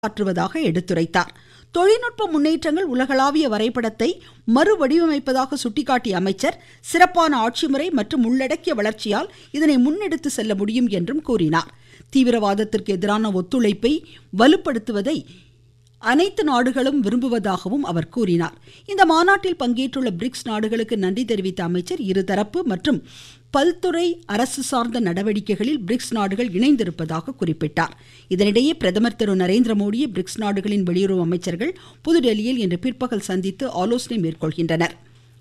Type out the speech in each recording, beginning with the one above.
ஆற்றுவதாக எடுத்துரைத்தார் தொழில்நுட்ப முன்னேற்றங்கள் உலகளாவிய வரைபடத்தை மறுவடிவமைப்பதாக சுட்டிக்காட்டிய அமைச்சர் சிறப்பான ஆட்சிமுறை மற்றும் உள்ளடக்கிய வளர்ச்சியால் இதனை முன்னெடுத்து செல்ல முடியும் என்றும் கூறினார் தீவிரவாதத்திற்கு எதிரான ஒத்துழைப்பை வலுப்படுத்துவதை அனைத்து நாடுகளும் விரும்புவதாகவும் அவர் கூறினார் இந்த மாநாட்டில் பங்கேற்றுள்ள பிரிக்ஸ் நாடுகளுக்கு நன்றி தெரிவித்த அமைச்சர் இருதரப்பு மற்றும் பல்துறை அரசு சார்ந்த நடவடிக்கைகளில் பிரிக்ஸ் நாடுகள் இணைந்திருப்பதாக குறிப்பிட்டார் இதனிடையே பிரதமர் திரு நரேந்திர மோடியை பிரிக்ஸ் நாடுகளின் வெளியுறவு அமைச்சர்கள் புதுடெல்லியில் இன்று பிற்பகல் சந்தித்து ஆலோசனை மேற்கொள்கின்றனர்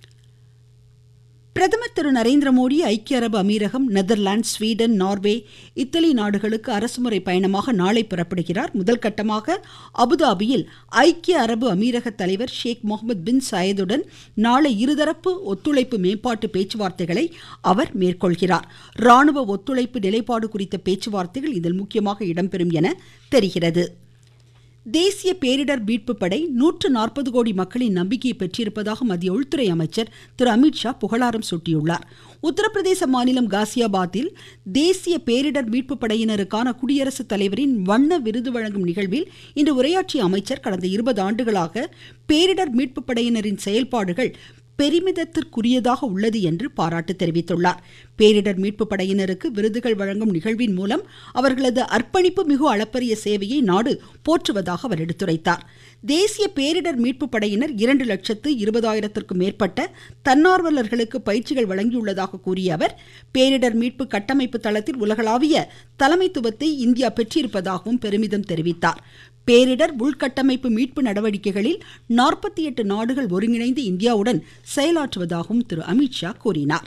பிரதமர் திரு நரேந்திர மோடி ஐக்கிய அரபு அமீரகம் நெதர்லாந்து ஸ்வீடன் நார்வே இத்தாலி நாடுகளுக்கு அரசுமுறை பயணமாக நாளை புறப்படுகிறார் முதல் கட்டமாக அபுதாபியில் ஐக்கிய அரபு அமீரக தலைவர் ஷேக் முகமது பின் சயதுடன் நாளை இருதரப்பு ஒத்துழைப்பு மேம்பாட்டு பேச்சுவார்த்தைகளை அவர் மேற்கொள்கிறார் ராணுவ ஒத்துழைப்பு நிலைப்பாடு குறித்த பேச்சுவார்த்தைகள் இதில் முக்கியமாக இடம்பெறும் என தெரிகிறது தேசிய பேரிடர் மீட்பு படை நூற்று நாற்பது கோடி மக்களின் நம்பிக்கையை பெற்றிருப்பதாக மத்திய உள்துறை அமைச்சர் திரு அமித்ஷா புகழாரம் சூட்டியுள்ளார் உத்தரப்பிரதேச மாநிலம் காசியாபாத்தில் தேசிய பேரிடர் மீட்பு படையினருக்கான குடியரசுத் தலைவரின் வண்ண விருது வழங்கும் நிகழ்வில் இன்று உரையாற்றிய அமைச்சர் கடந்த இருபது ஆண்டுகளாக பேரிடர் மீட்பு படையினரின் செயல்பாடுகள் பெருமிதத்திற்குரியதாக உள்ளது என்று பாராட்டு தெரிவித்துள்ளார் பேரிடர் மீட்பு படையினருக்கு விருதுகள் வழங்கும் நிகழ்வின் மூலம் அவர்களது அர்ப்பணிப்பு மிகு அளப்பரிய சேவையை நாடு போற்றுவதாக அவர் எடுத்துரைத்தார் தேசிய பேரிடர் மீட்பு படையினர் இரண்டு லட்சத்து இருபதாயிரத்திற்கும் மேற்பட்ட தன்னார்வலர்களுக்கு பயிற்சிகள் வழங்கியுள்ளதாக கூறிய அவர் பேரிடர் மீட்பு கட்டமைப்பு தளத்தில் உலகளாவிய தலைமைத்துவத்தை இந்தியா பெற்றிருப்பதாகவும் பெருமிதம் தெரிவித்தார் பேரிடர் உள்கட்டமைப்பு மீட்பு நடவடிக்கைகளில் நாற்பத்தி எட்டு நாடுகள் ஒருங்கிணைந்து இந்தியாவுடன் செயலாற்றுவதாகவும் திரு அமித்ஷா கூறினார்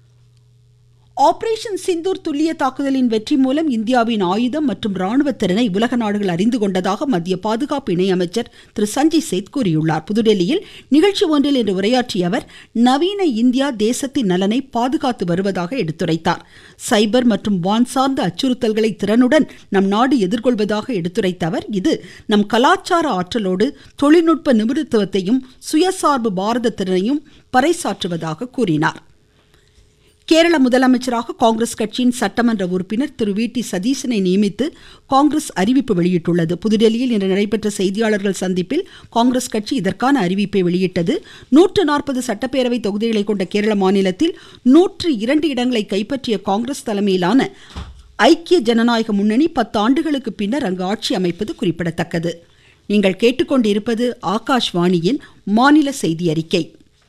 ஆபரேஷன் சிந்தூர் துல்லிய தாக்குதலின் வெற்றி மூலம் இந்தியாவின் ஆயுதம் மற்றும் ராணுவ திறனை உலக நாடுகள் அறிந்து கொண்டதாக மத்திய பாதுகாப்பு இணையமைச்சர் திரு சஞ்சய் சேத் கூறியுள்ளார் புதுடெல்லியில் நிகழ்ச்சி ஒன்றில் இன்று உரையாற்றிய அவர் நவீன இந்தியா தேசத்தின் நலனை பாதுகாத்து வருவதாக எடுத்துரைத்தார் சைபர் மற்றும் வான் சார்ந்த அச்சுறுத்தல்களை திறனுடன் நம் நாடு எதிர்கொள்வதாக எடுத்துரைத்த அவர் இது நம் கலாச்சார ஆற்றலோடு தொழில்நுட்ப நிபுணத்துவத்தையும் சுயசார்பு பாரத திறனையும் பறைசாற்றுவதாக கூறினார் கேரள முதலமைச்சராக காங்கிரஸ் கட்சியின் சட்டமன்ற உறுப்பினர் திரு வி டி சதீசனை நியமித்து காங்கிரஸ் அறிவிப்பு வெளியிட்டுள்ளது புதுடெல்லியில் இன்று நடைபெற்ற செய்தியாளர்கள் சந்திப்பில் காங்கிரஸ் கட்சி இதற்கான அறிவிப்பை வெளியிட்டது நூற்று நாற்பது சட்டப்பேரவை தொகுதிகளை கொண்ட கேரள மாநிலத்தில் நூற்று இரண்டு இடங்களை கைப்பற்றிய காங்கிரஸ் தலைமையிலான ஐக்கிய ஜனநாயக முன்னணி பத்து ஆண்டுகளுக்கு பின்னர் அங்கு ஆட்சி அமைப்பது குறிப்பிடத்தக்கது நீங்கள் கேட்டுக்கொண்டிருப்பது ஆகாஷ்வாணியின் மாநில செய்தி அறிக்கை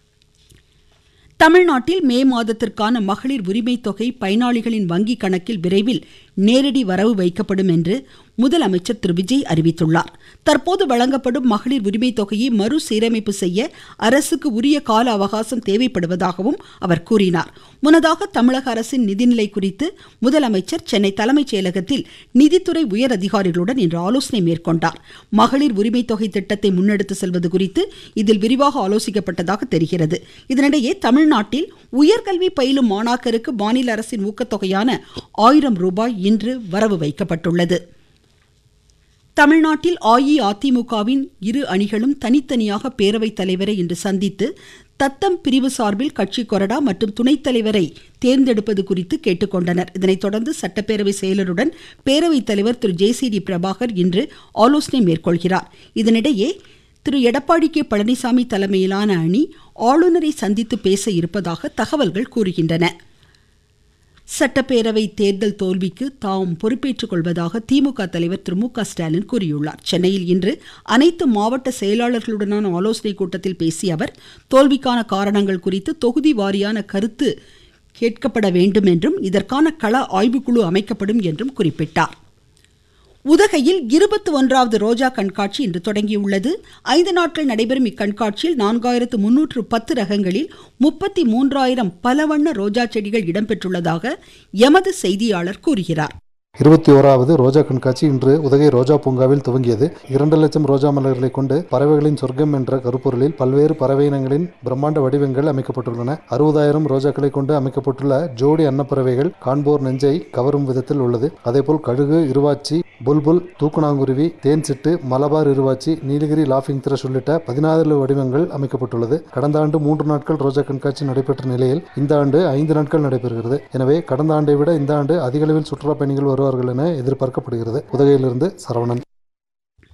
தமிழ்நாட்டில் மே மாதத்திற்கான மகளிர் உரிமை தொகை பயனாளிகளின் வங்கி கணக்கில் விரைவில் நேரடி வரவு வைக்கப்படும் என்று முதலமைச்சர் திரு விஜய் அறிவித்துள்ளார் தற்போது வழங்கப்படும் மகளிர் உரிமை தொகையை மறுசீரமைப்பு செய்ய அரசுக்கு உரிய கால அவகாசம் தேவைப்படுவதாகவும் அவர் கூறினார் முன்னதாக தமிழக அரசின் நிதிநிலை குறித்து முதலமைச்சர் சென்னை தலைமைச் செயலகத்தில் நிதித்துறை உயர் அதிகாரிகளுடன் இன்று ஆலோசனை மேற்கொண்டார் மகளிர் உரிமை தொகை திட்டத்தை முன்னெடுத்து செல்வது குறித்து இதில் விரிவாக ஆலோசிக்கப்பட்டதாக தெரிகிறது இதனிடையே தமிழ்நாட்டில் உயர்கல்வி பயிலும் மாணாக்கருக்கு மாநில அரசின் ஊக்கத்தொகையான ஆயிரம் ரூபாய் இன்று வரவு வைக்கப்பட்டுள்ளது தமிழ்நாட்டில் அஇஅதிமுகவின் இரு அணிகளும் தனித்தனியாக பேரவைத் தலைவரை இன்று சந்தித்து தத்தம் பிரிவு சார்பில் கட்சி கொறடா மற்றும் துணைத் தலைவரை தேர்ந்தெடுப்பது குறித்து கேட்டுக்கொண்டனர் இதனைத் தொடர்ந்து சட்டப்பேரவை செயலருடன் பேரவைத் தலைவர் திரு ஜே சி டி பிரபாகர் இன்று ஆலோசனை மேற்கொள்கிறார் இதனிடையே திரு எடப்பாடி கே பழனிசாமி தலைமையிலான அணி ஆளுநரை சந்தித்து பேச இருப்பதாக தகவல்கள் கூறுகின்றன சட்டப்பேரவை தேர்தல் தோல்விக்கு தாம் பொறுப்பேற்றுக் கொள்வதாக திமுக தலைவர் திரு மு க ஸ்டாலின் கூறியுள்ளார் சென்னையில் இன்று அனைத்து மாவட்ட செயலாளர்களுடனான ஆலோசனைக் கூட்டத்தில் பேசிய அவர் தோல்விக்கான காரணங்கள் குறித்து தொகுதி வாரியான கருத்து கேட்கப்பட வேண்டும் என்றும் இதற்கான கள ஆய்வுக்குழு அமைக்கப்படும் என்றும் குறிப்பிட்டார் உதகையில் இருபத்தி ஒன்றாவது ரோஜா கண்காட்சி இன்று தொடங்கியுள்ளது ஐந்து நாட்கள் நடைபெறும் இக்கண்காட்சியில் நான்காயிரத்து முன்னூற்று பத்து ரகங்களில் முப்பத்தி மூன்றாயிரம் பலவண்ண ரோஜா செடிகள் இடம்பெற்றுள்ளதாக எமது செய்தியாளர் கூறுகிறார் இருபத்தி ஓராவது ரோஜா கண்காட்சி இன்று உதகை ரோஜா பூங்காவில் துவங்கியது இரண்டு லட்சம் ரோஜா மலர்களை கொண்டு பறவைகளின் சொர்க்கம் என்ற கருப்பொருளில் பல்வேறு பறவை இனங்களின் பிரம்மாண்ட வடிவங்கள் அமைக்கப்பட்டுள்ளன அறுபதாயிரம் ரோஜாக்களை கொண்டு அமைக்கப்பட்டுள்ள ஜோடி அன்னப்பறவைகள் காண்போர் நெஞ்சை கவரும் விதத்தில் உள்ளது அதேபோல் கழுகு இருவாச்சி புல்புல் தூக்குநாங்குருவி தேன் சிட்டு மலபார் இருவாச்சி நீலகிரி லாஃபிங் த்ரஷ் உள்ளிட்ட பதினாறு வடிவங்கள் அமைக்கப்பட்டுள்ளது கடந்த ஆண்டு மூன்று நாட்கள் ரோஜா கண்காட்சி நடைபெற்ற நிலையில் இந்த ஆண்டு ஐந்து நாட்கள் நடைபெறுகிறது எனவே கடந்த ஆண்டை விட இந்த ஆண்டு அதிக அளவில் சுற்றுலா பயணிகள் வருவார்கள் என எதிர்பார்க்கப்படுகிறது உதகையிலிருந்து சரவணன்